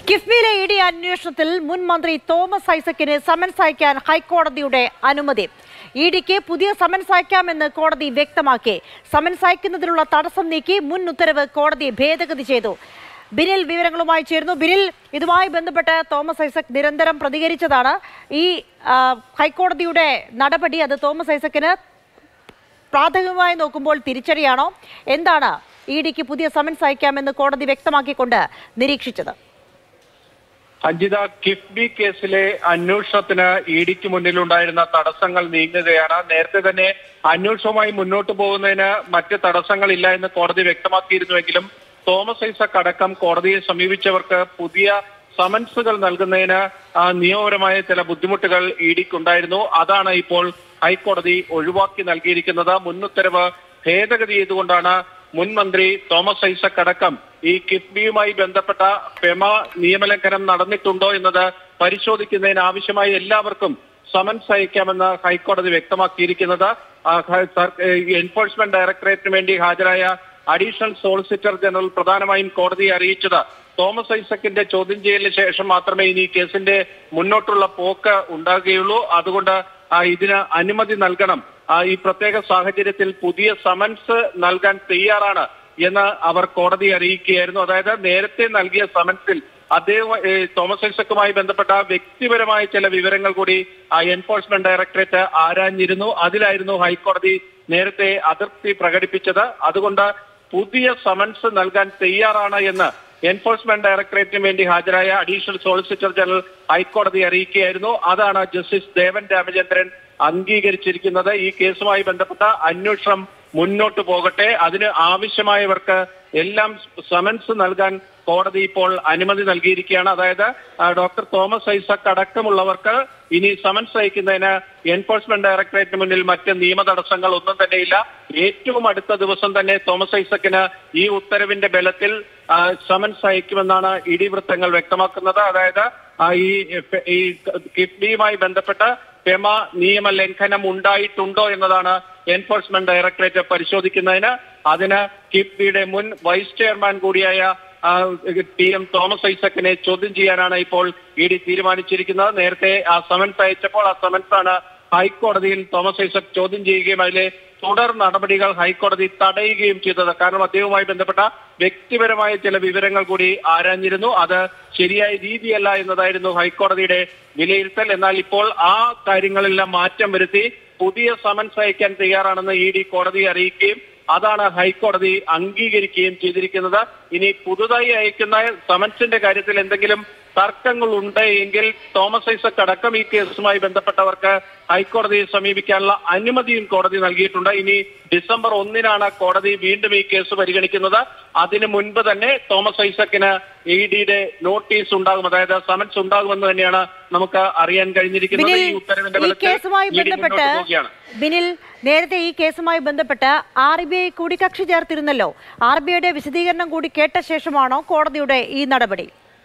കിഫ്ബിയിലെ E D അന്വേഷണത്തിൽ മുൻ മന്ത്രി തോമസ് ഐസക്കിന് സമൻസ് അയക്കാൻ ഹൈക്കോടതിയുടെ അനുമതി ഇ ഡിക്ക് പുതിയ സമൻസ് അയക്കാമെന്ന് കോടതി വ്യക്തമാക്കി സമൻസ് അയക്കുന്നതിനുള്ള തടസ്സം നീക്കി മുൻ ഉത്തരവ് കോടതി ഭേദഗതി ചെയ്തു ബിനിൽ വിവരങ്ങളുമായി ചേരുന്നു ബിനിൽ ഇതുമായി ബന്ധപ്പെട്ട് തോമസ് ഐസക് നിരന്തരം പ്രതികരിച്ചതാണ് ഈ ആ, ഹൈക്കോടതിയുടെ നടപടി അത് തോമസ് ഐസക്കിന് പ്രാഥമികമായി നോക്കുമ്പോൾ തിരിച്ചടിയാണോ എന്താണ് ഇ ഡിക്ക് പുതിയ സമൻസ് അയക്കാമെന്ന് കോടതി വ്യക്തമാക്കിക്കൊണ്ട് നിരീക്ഷിച്ചത് അഞ്ജിത കിഫ്ബി കേസിലെ അന്വേഷണത്തിന് ഇ ഡിക്ക് മുന്നിലുണ്ടായിരുന്ന തടസ്സങ്ങൾ നീങ്ങുകയാണ് നേരത്തെ തന്നെ അന്വേഷണവുമായി മുന്നോട്ട് പോകുന്നതിന് മറ്റ് തടസ്സങ്ങളില്ല എന്ന് കോടതി വ്യക്തമാക്കിയിരുന്നുവെങ്കിലും തോമസ് ഐസക് അടക്കം കോടതിയെ സമീപിച്ചവർക്ക് പുതിയ സമൻസുകൾ നൽകുന്നതിന് ആ, നിയമപരമായ ചില ബുദ്ധിമുട്ടുകൾ ഇ ഡിക്കുണ്ടായിരുന്നു അതാണ് ഇപ്പോൾ ഹൈക്കോടതി ഒഴിവാക്കി നൽകിയിരിക്കുന്നത് മുന്നുത്തരവ് ഭേദഗതി ചെയ്തുകൊണ്ടാണ് മുൻ മന്ത്രി തോമസ് ഐസക് അടക്കം ഈ കിഫ്ബിയുമായി ബന്ധപ്പെട്ട പെമ നിയമലംഘനം നടന്നിട്ടുണ്ടോ എന്നത് പരിശോധിക്കുന്നതിന് ആവശ്യമായ എല്ലാവർക്കും സമൻസ് അയക്കാമെന്ന് ഹൈക്കോടതി വ്യക്തമാക്കിയിരിക്കുന്നത് ആ, ഹ- സർ- ഏ, എൻഫോഴ്സ്മെന്റ് ഡയറക്ടറേറ്റിന് വേണ്ടി ഹാജരായ അഡീഷണൽ സോളിസിറ്റർ ജനറൽ പ്രധാനമായും കോടതിയെ അറിയിച്ചത് തോമസ് ഐസക്കിന്റെ ചോദ്യം ചെയ്യലിന് ശേഷം മാത്രമേ ഇനി ഈ കേസിന്റെ മുന്നോട്ടുള്ള പോക്ക് ഉണ്ടാകുകയുള്ളൂ അതുകൊണ്ട് ആ, ഇതിന് അനുമതി നൽകണം ആ, ഈ പ്രത്യേക സാഹചര്യത്തിൽ പുതിയ സമൻസ് നൽകാൻ തയ്യാറാണ് എന്ന് അവർ കോടതിയെ അറിയിക്കുകയായിരുന്നു അതായത് നേരത്തെ നൽകിയ സമൻസിൽ അദ്ദേഹം ഏ, തോമസ് ഐസക്കുമായി ബന്ധപ്പെട്ട വ്യക്തിപരമായ ചില വിവരങ്ങൾ കൂടി ആ, എൻഫോഴ്സ്മെന്റ് ഡയറക്ടറേറ്റ് ആരാഞ്ഞിരുന്നു അതിലായിരുന്നു ഹൈക്കോടതി നേരത്തെ അതിർത്തി പ്രകടിപ്പിച്ചത് അതുകൊണ്ട് പുതിയ സമൻസ് നൽകാൻ തയ്യാറാണ് എന്ന് എൻഫോഴ്സ്മെന്റ് ഡയറക്ടറേറ്റിന് വേണ്ടി ഹാജരായ അഡീഷണൽ സോളിസിറ്റർ ജനറൽ ഹൈക്കോടതി അറിയിക്കുകയായിരുന്നു അതാണ് ജസ്റ്റിസ് ദേവൻ രാമചന്ദ്രൻ അംഗീകരിച്ചിരിക്കുന്നത് ഈ കേസുമായി ബന്ധപ്പെട്ട അന്വേഷണം മുന്നോട്ട് പോകട്ടെ അതിന് ആവശ്യമായവർക്ക് എല്ലാം സമൻസ് നൽകാൻ കോടതി ഇപ്പോൾ അനുമതി നൽകിയിരിക്കുകയാണ് അതായത് ആ, ഡോക്ടർ തോമസ് ഐസക് അടക്കമുള്ളവർക്ക് ഇനി സമൻസ് അയക്കുന്നതിന് എൻഫോഴ്സ്മെന്റ് ഡയറക്ടറേറ്റിന് മുന്നിൽ മറ്റ് നിയമ തടസ്സങ്ങൾ ഒന്നും തന്നെയില്ല ഏറ്റവും അടുത്ത ദിവസം തന്നെ തോമസ് ഐസക്കിന് ഈ ഉത്തരവിന്റെ ബലത്തിൽ ആ, സമൻസ് അയക്കുമെന്നാണ് ഇ ഡി വൃത്തങ്ങൾ വ്യക്തമാക്കുന്നത് അതായത് ആ, ഈ എഫ്- ഈ കിഫ്ബിയുമായി ബന്ധപ്പെട്ട പെമ നിയമ ലംഘനം ഉണ്ടായിട്ടുണ്ടോ എന്നതാണ് എൻഫോഴ്സ്മെന്റ് ഡയറക്ടറേറ്റ് പരിശോധിക്കുന്നതിന് അതിന് കിഫ്ബിയുടെ മുൻ വൈസ് ചെയർമാൻ കൂടിയായ ആ, ടി എം തോമസ് ഐസക്കിനെ ചോദ്യം ചെയ്യാനാണ് ഇപ്പോൾ ഇ ഡി തീരുമാനിച്ചിരിക്കുന്നത് നേരത്തെ ആ സമൻസ് അയച്ചപ്പോൾ ആ സമൻസ് ആണ് ഹൈക്കോടതിയിൽ തോമസ് ഐസക് ചോദ്യം ചെയ്യുകയും അതിലെ തുടർ നടപടികൾ ഹൈക്കോടതി തടയുകയും ചെയ്തത് കാരണം അദ്ദേഹവുമായി ബന്ധപ്പെട്ട വ്യക്തിപരമായ ചില വിവരങ്ങൾ കൂടി ആരാഞ്ഞിരുന്നു അത് ശരിയായ രീതിയല്ല എന്നതായിരുന്നു ഹൈക്കോടതിയുടെ വിലയിരുത്തൽ എന്നാൽ ഇപ്പോൾ ആ കാര്യങ്ങളെല്ലാം മാറ്റം വരുത്തി പുതിയ സമൻസ് അയക്കാൻ തയ്യാറാണെന്ന് ഇ ഡി കോടതിയെ അറിയിക്കുകയും അതാണ് ഹൈക്കോടതി അംഗീകരിക്കുകയും ചെയ്തിരിക്കുന്നത് ഇനി പുതുതായി അയക്കുന്ന സമൻസിന്റെ കാര്യത്തിൽ എന്തെങ്കിലും തർക്കങ്ങൾ ഉണ്ട് എങ്കിൽ തോമസ് ഐസക് അടക്കം ഈ കേസുമായി ബന്ധപ്പെട്ടവർക്ക് ഹൈക്കോടതിയെ സമീപിക്കാനുള്ള അനുമതിയും കോടതി നൽകിയിട്ടുണ്ട് ഇനി ഡിസംബർ ഒന്നിനാണ് കോടതി വീണ്ടും ഈ കേസ് പരിഗണിക്കുന്നത് അതിനു മുൻപ് തന്നെ തോമസ് ഐസക്കിന് ഇ ഡിയുടെ നോട്ടീസ് ഉണ്ടാകും അതായത് സമൻസ് ഉണ്ടാകുമെന്ന് തന്നെയാണ് നമുക്ക് അറിയാൻ കഴിഞ്ഞിരിക്കുന്നത് ബിനിൽ ഈ ഉത്തരവിന്റെ ഈ ബലത്തിൽ കേസുമായി ED മുന്നോട്ട് ബന്ധപ്പെട്ട് പോവുകയാണ് ബിനിൽ നേരത്തെ ഈ കേസുമായി ബന്ധപ്പെട്ട് ആർ ബി ഐ കൂടി കക്ഷി ചേർത്തിരുന്നല്ലോ ആർ ബി ഐയുടെ വിശദീകരണം കൂടി കേട്ട ശേഷമാണോ കോടതിയുടെ ഈ നടപടി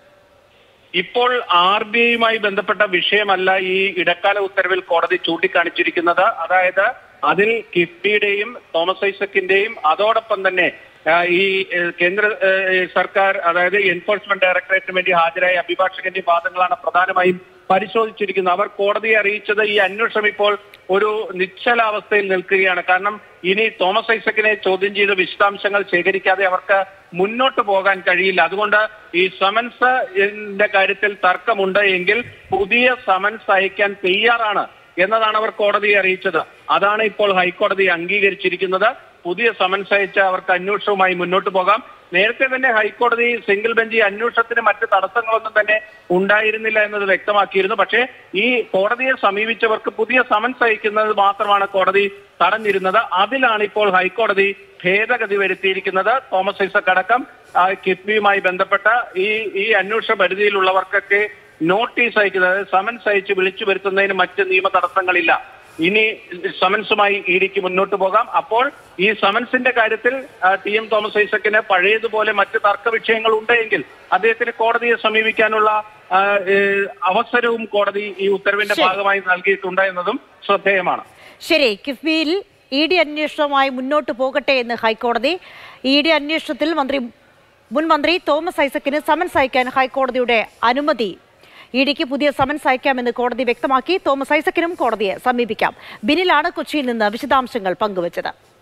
ഇപ്പോൾ ആർ ബി ഐയുമായി ബന്ധപ്പെട്ട വിഷയമല്ല ഈ ഇടക്കാല ഉത്തരവിൽ കോടതി ചൂണ്ടിക്കാണിച്ചിരിക്കുന്നത് അതായത് അതിൽ കിഫ്ബിയുടെയും തോമസ് ഐസക്കിന്റെയും അതോടൊപ്പം തന്നെ ആ, ഈ ഏഹ്, കേന്ദ്ര ഏഹ്, സർക്കാർ അതായത് എൻഫോഴ്സ്മെന്റ് ഡയറക്ടറേറ്റിന് വേണ്ടി ഹാജരായ അഭിഭാഷകന്റെയും വാദങ്ങളാണ് പ്രധാനമായും പരിശോധിച്ചിരിക്കുന്നത് അവർ കോടതിയെ അറിയിച്ചത് ഈ അന്വേഷണം ഇപ്പോൾ ഒരു നിശ്ചലാവസ്ഥയിൽ നിൽക്കുകയാണ് കാരണം ഇനി തോമസ് ഐസക്കിനെ ചോദ്യം ചെയ്ത് വിശദാംശങ്ങൾ ശേഖരിക്കാതെ അവർക്ക് മുന്നോട്ട് പോകാൻ കഴിയില്ല അതുകൊണ്ട് ഈ സമൻസ് ന്റെ കാര്യത്തിൽ തർക്കമുണ്ട് എങ്കിൽ പുതിയ സമൻസ് അയക്കാൻ തയ്യാറാണ് എന്നതാണ് അവർ കോടതിയെ അറിയിച്ചത് അതാണ് ഇപ്പോൾ ഹൈക്കോടതി അംഗീകരിച്ചിരിക്കുന്നത് പുതിയ സമൻസ് അയച്ച് അവർക്ക് അന്വേഷണവുമായി മുന്നോട്ട് പോകാം നേരത്തെ തന്നെ ഹൈക്കോടതി സിംഗിൾ ബെഞ്ച് ഈ അന്വേഷണത്തിന് മറ്റ് തടസ്സങ്ങളൊന്നും തന്നെ ഉണ്ടായിരുന്നില്ല എന്നത് വ്യക്തമാക്കിയിരുന്നു പക്ഷേ ഈ കോടതിയെ സമീപിച്ചവർക്ക് പുതിയ സമൻസ് അയക്കുന്നത് മാത്രമാണ് കോടതി തടഞ്ഞിരുന്നത് അതിലാണ് ഇപ്പോൾ ഹൈക്കോടതി ഭേദഗതി വരുത്തിയിരിക്കുന്നത് തോമസ് ഐസക് അടക്കം ആ, കിഫ്ബിയുമായി ബന്ധപ്പെട്ട ഈ ഈ അന്വേഷണ പരിധിയിലുള്ളവർക്കൊക്കെ നോട്ടീസ് അയക്കുന്നത് അതായത് സമൻസ് അയച്ച് വിളിച്ചു വരുത്തുന്നതിന് മറ്റ് നിയമ തടസ്സങ്ങളില്ല ഇനി സമൻസുമായി ഇ ഡിക്ക് മുന്നോട്ട് പോകാം അപ്പോൾ ഈ സമൻസിന്റെ കാര്യത്തിൽ ആ, ടി എം തോമസ് ഐസക്കിന് പഴയതുപോലെ മറ്റ് തർക്ക വിഷയങ്ങൾ ഉണ്ടെങ്കിൽ അദ്ദേഹത്തിന് കോടതിയെ സമീപിക്കാനുള്ള ആ, ഏ, അവസരവും കോടതി ഈ ഉത്തരവിന്റെ ശരി. ഭാഗമായി നൽകിയിട്ടുണ്ട് എന്നതും ശ്രദ്ധേയമാണ് ശരി കിഫ്ബിയിൽ ഇ ഡി അന്വേഷണവുമായി മുന്നോട്ട് പോകട്ടെ എന്ന് ഹൈക്കോടതി ഇ ഡി അന്വേഷണത്തിൽ മന്ത്രി മുൻ മന്ത്രി തോമസ് ഐസക്കിന് സമൻസ് അയക്കാൻ ഹൈക്കോടതിയുടെ അനുമതി ഇഡിക്ക് പുതിയ സമൻസ് അയക്കാമെന്ന് കോടതി വ്യക്തമാക്കി തോമസ് ഐസക്കിനും കോടതിയെ സമീപിക്കാം ബിനിലാണ് കൊച്ചിയിൽ നിന്ന് വിശദാംശങ്ങൾ പങ്കുവച്ചത്